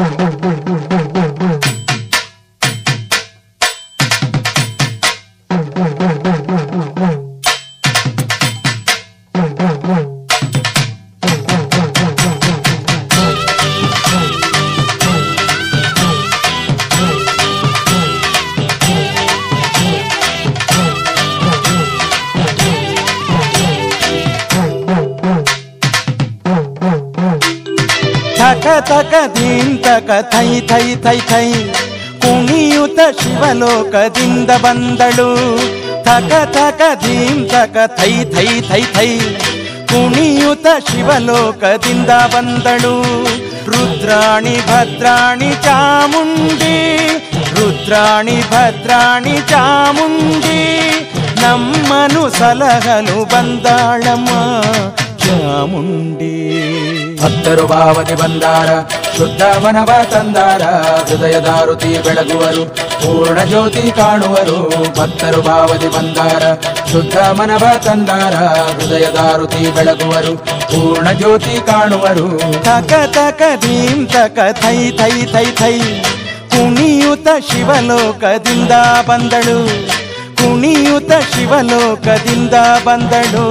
ಥಕ ಥಕ ಧೀಂ ತಕ ಥೈ ಥೈ ಥೈ ಥೈ ಕುಣಿಯುತ ಶಿವಲೋಕದಿಂದ ಬಂದಳು ಥಕ ಥಕ ಧೀಂ ತಕ ಥೈ ಥೈ ಥೈ ಥೈ ಕುಣಿಯುತ ಶಿವಲೋಕದಿಂದ ಬಂದಳು ರುದ್ರಾಣಿ ಭದ್ರಾಣಿ ಚಾಮುಂಡಿ ರುದ್ರಾಣಿ ಭದ್ರಾಣಿ ಚಾಮುಂಡಿ ನಮ್ಮನು ಸಲಹಲು ಬಂದಾಳಮ್ಮ ಚಾಮುಂಡಿ ಭಕ್ತರು ಭಾವನೆ ಬಂದಾರ ಶುದ್ಧ ಮನವ ತಂದಾರ ಹೃದಯದಾರುತಿ ಬೆಳಗುವರು ಪೂರ್ಣ ಜ್ಯೋತಿ ಕಾಣುವರು ಭಕ್ತರು ಭಾವನೆ ಬಂದಾರ ಶುದ್ಧ ಮನವ ತಂದಾರ ಹೃದಯದಾರುತಿ ಬೆಳಗುವರು ಪೂರ್ಣ ಜ್ಯೋತಿ ಕಾಣುವರು ತಕ ತಕ ಧೀಂ ತಕ ಥೈ ಥೈ ಥೈ ಥೈ ಕುಣಿಯುತ ಶಿವಲೋಕದಿಂದ ಬಂದಳು ಕುಣಿಯುತ ಶಿವಲೋಕದಿಂದ ಬಂದಳು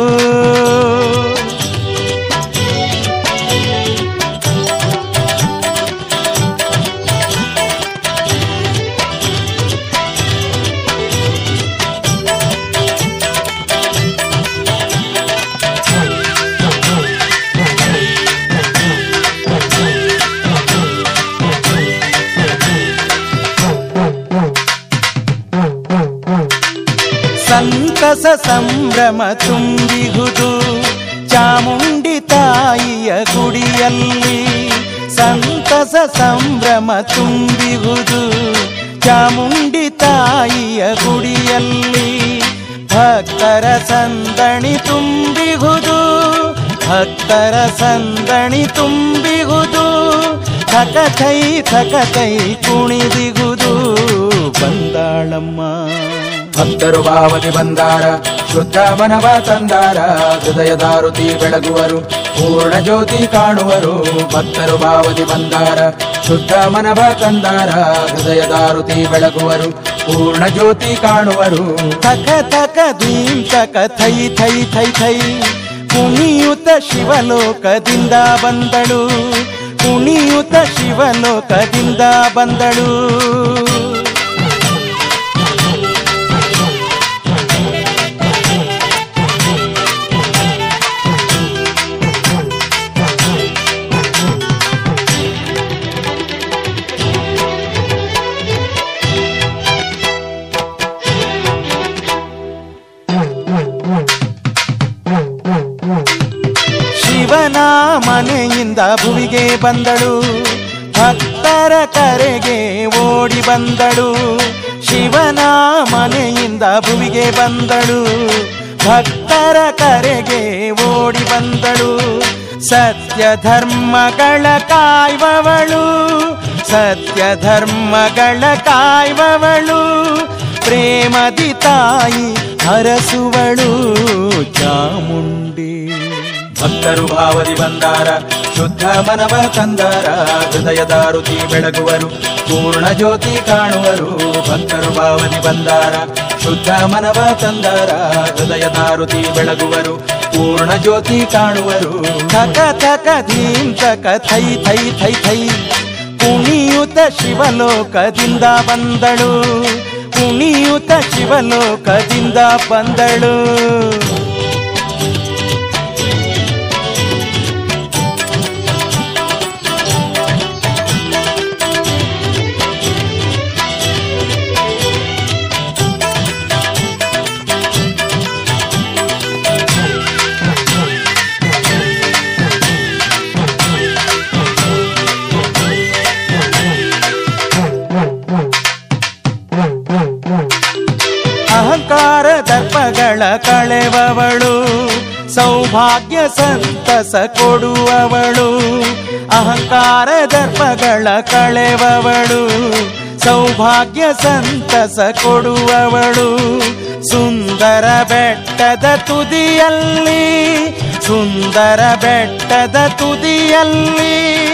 ಸಂತಸ ಸಂಭ್ರಮ ತುಂಬಿಹುದು ಚಾಮುಂಡಿ ತಾಯಿಯ ಗುಡಿಯಲ್ಲಿ ಸಂತಸ ಸಂಭ್ರಮ ತುಂಬಿಹುದು ಚಾಮುಂಡಿ ತಾಯಿಯ ಗುಡಿಯಲ್ಲಿ ಭಕ್ತರ ಸಂದಣಿ ತುಂಬಿಹುದು ಭಕ್ತರ ಸಂದಣಿ ತುಂಬಿಹುದು ಥಕಥೈ ಥಕಥೈ ಕುಣಿದಿಗುದು ಬಂದಾಳಮ್ಮ ಭಕ್ತರು ಭಾವನೆ ಬಂದಾರ ಶುದ್ಧ ಮನವ ತಂದಾರ ಹೃದಯದಾರುತಿ ಬೆಳಗುವರು ಪೂರ್ಣ ಜ್ಯೋತಿ ಕಾಣುವರು ಭಕ್ತರು ಭಾವನೆ ಬಂದಾರ ಶುದ್ಧ ಮನವ ತಂದಾರ ಹೃದಯದಾರುತಿ ಬೆಳಗುವರು ಪೂರ್ಣ ಜ್ಯೋತಿ ಕಾಣುವರು ಥಕ ಥಕ ಧೀಂ ತಕ ಥೈ ಥೈ ಥೈ ಥೈ ಕುಣಿಯುತ ಶಿವಲೋಕದಿಂದ ಬಂದಳು ಕುಣಿಯುತ ಶಿವಲೋಕದಿಂದ ಬಂದಳು ಶಿವನ ಮನೆಯಿಂದ ಭುವಿಗೆ ಬಂದಳು ಭಕ್ತರ ಕರೆಗೆ ಓಡಿ ಬಂದಳು ಶಿವನ ಮನೆಯಿಂದ ಭುವಿಗೆ ಬಂದಳು ಭಕ್ತರ ಕರೆಗೆ ಓಡಿ ಬಂದಳು ಸತ್ಯ ಧರ್ಮಗಳ ಕಾಯ್ವವಳು ಸತ್ಯ ಧರ್ಮಗಳ ಕಾಯ್ವವಳು ಪ್ರೇಮದಿ ತಾಯಿ ಹರಸುವಳು ಚಾಮುಂಡಿ ಭಕ್ತರು ಭಾವದಿ ಬಂದಾರ ಶುದ್ಧ ಮನವ ತಂದಾರ ಹೃದಯದಾರುತಿ ಬೆಳಗುವರು ಪೂರ್ಣ ಜ್ಯೋತಿ ಕಾಣುವರು ಭಕ್ತರು ಭಾವದಿ ಬಂದಾರ ಶುದ್ಧ ಮನವ ತಂದಾರ ಹೃದಯದಾರುತಿ ಬೆಳಗುವರು ಪೂರ್ಣ ಜ್ಯೋತಿ ಕಾಣುವರು ಥಕ ಥಕ ಧೀಂ ತಕ ಥೈ ಥೈ ಥೈ ಥೈ ಕುಣಿಯುತ ಶಿವಲೋಕದಿಂದ ಬಂದಳು ಕುಣಿಯುತ ಶಿವಲೋಕದಿಂದ ಬಂದಳು ಅಹಂಕಾರ ದರ್ಪಗಳ ಕಳೆವವಳು ಸೌಭಾಗ್ಯ ಸಂತಸ ಕೊಡುವವಳು ಅಹಂಕಾರ ದರ್ಪಗಳ ಕಳೆವವಳು ಸೌಭಾಗ್ಯ ಸಂತಸ ಕೊಡುವವಳು ಸುಂದರ ಬೆಟ್ಟದ ತುದಿಯಲ್ಲಿ ಸುಂದರ ಬೆಟ್ಟದ ತುದಿಯಲ್ಲಿ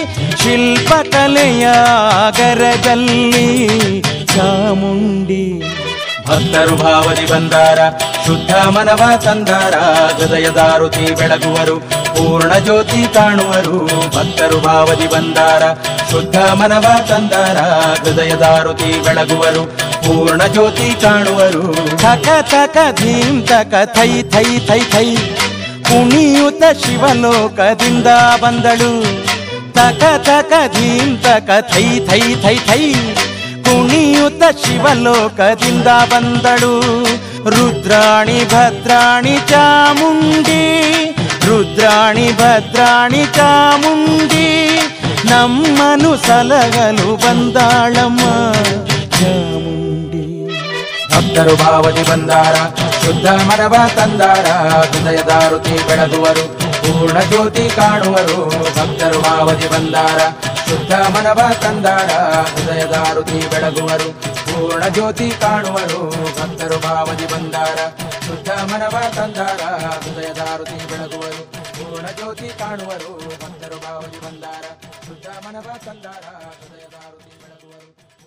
ಶಿಲ್ಪಕಲೆಯ ಆಗರದಲ್ಲಿ ಚಾಮುಂಡಿ ಭಕ್ತರು ಭಾವದಿ ಬಂದಾರ ಶುದ್ಧ ಮನವ ತಂದಾರ ಹೃದಯದಾರುತಿ ಬೆಳಗುವರು ಪೂರ್ಣ ಜ್ಯೋತಿ ಕಾಣುವರು ಭಕ್ತರು ಭಾವದಿ ಬಂದಾರ ಶುದ್ಧ ಮನವ ತಂದಾರ ಹೃದಯದಾರುತಿ ಬೆಳಗುವರು ಪೂರ್ಣ ಜ್ಯೋತಿ ಕಾಣುವರು ಥಕ ಥಕ ಧೀಂ ತಕ ಥೈ ಥೈ ಥೈ ಥೈ ಕುಣಿಯುತ ಶಿವಲೋಕದಿಂದ ಬಂದಳು ತಕ ತಕ ಧೀಂ ತಕ ಥೈ ಥೈ ಥೈ ಥೈ ಕುಣಿಯುತ ಶಿವಲೋಕದಿಂದ ಬಂದಳು ರುದ್ರಾಣಿ ಭದ್ರಾಣಿ ಚಾಮುಂಡಿ ರುದ್ರಾಣಿ ಭದ್ರಾಣಿ ಚಾಮುಂಡಿ ನಮ್ಮನು ಸಲಗಲು ಬಂದಾಳಮ್ಮ ಚಾಮುಂಡಿ ಭಕ್ತರು ಭಾವದಿ ಬಂದಾರ ಶುದ್ಧ ಮನವ ತಂದಾರ ಹೃದಯದಾರುತಿ ಬೆಳಗುವರು ಪೂರ್ಣ ಜ್ಯೋತಿ ಕಾಣುವರು ಭಕ್ತರು ಭಾವದಿ ಬಂದಾರ ಶುದ್ಧ ಮನವ ತಂದಾರ ಹೃದಯದಾರುತಿ ಬೆಳಗುವರು ಪೂರ್ಣ ಜ್ಯೋತಿ ಕಾಣುವರು ಭಕ್ತರು ಭಾವದಿ ಬಂದಾರ ಶುದ್ಧ ಮನವ ತಂದಾರ ಹೃದಯದಾರುತಿ ಬೆಳಗುವರು ಪೂರ್ಣ ಜ್ಯೋತಿ ಕಾಣುವರು ಭಕ್ತರು ಭಾವದಿ ಬಂದಾರ ಶುದ್ಧ ಮನವ ತಂದಾರ ಹೃದಯದಾರುತಿ ಬೆಳಗುವರು